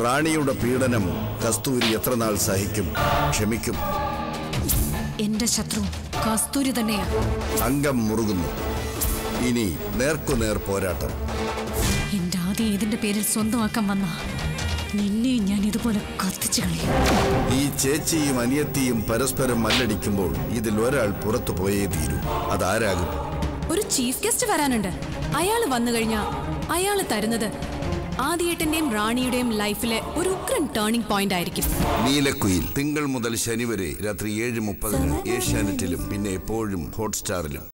റാണിയുടെ പീഡനം കസ്തൂരി എത്ര നാൾ സഹിക്കും ക്ഷമിക്കും എന്റെ ശത്രു കസ്തൂരി തന്നെയാ അംഗം മുറുകുന്നു ഇനി നേർക്കുനേർ പോരാട്ടം എന്റെ ആദ്യം ഇതിന്റെ പേരിൽ സ്വന്തമാക്കാൻ വന്ന നിന്നെയും ഞാൻ ഇതുപോലെ കത്തിച്ചു കളയും ഈ ചേച്ചിയും അനിയത്തിയും പരസ്പരം മല്ലടിക്കുമ്പോൾ ഇതിൽ ഒരാൾ പുറത്തു പോയേ തീരൂ അതാരാകും ഒരു ചീഫ് ഗസ്റ്റ് വരാനുണ്ട് അയാൾ വന്നു കഴിഞ്ഞാ അയാൾ തരുന്നത് ആദിയേട്ടന്റെയും റാണിയുടെയും ലൈഫിലെ ഒരു ഉഗ്രൻ ടേണിംഗ് പോയിന്റ് ആയിരിക്കും നീലക്കുയിൽ തിങ്കൾ മുതൽ ശനി വരെ രാത്രി ഏഴ് മുപ്പതിന് ഏഷ്യാനെറ്റിലും പിന്നെ എപ്പോഴും ഹോട്ട്സ്റ്റാറിലും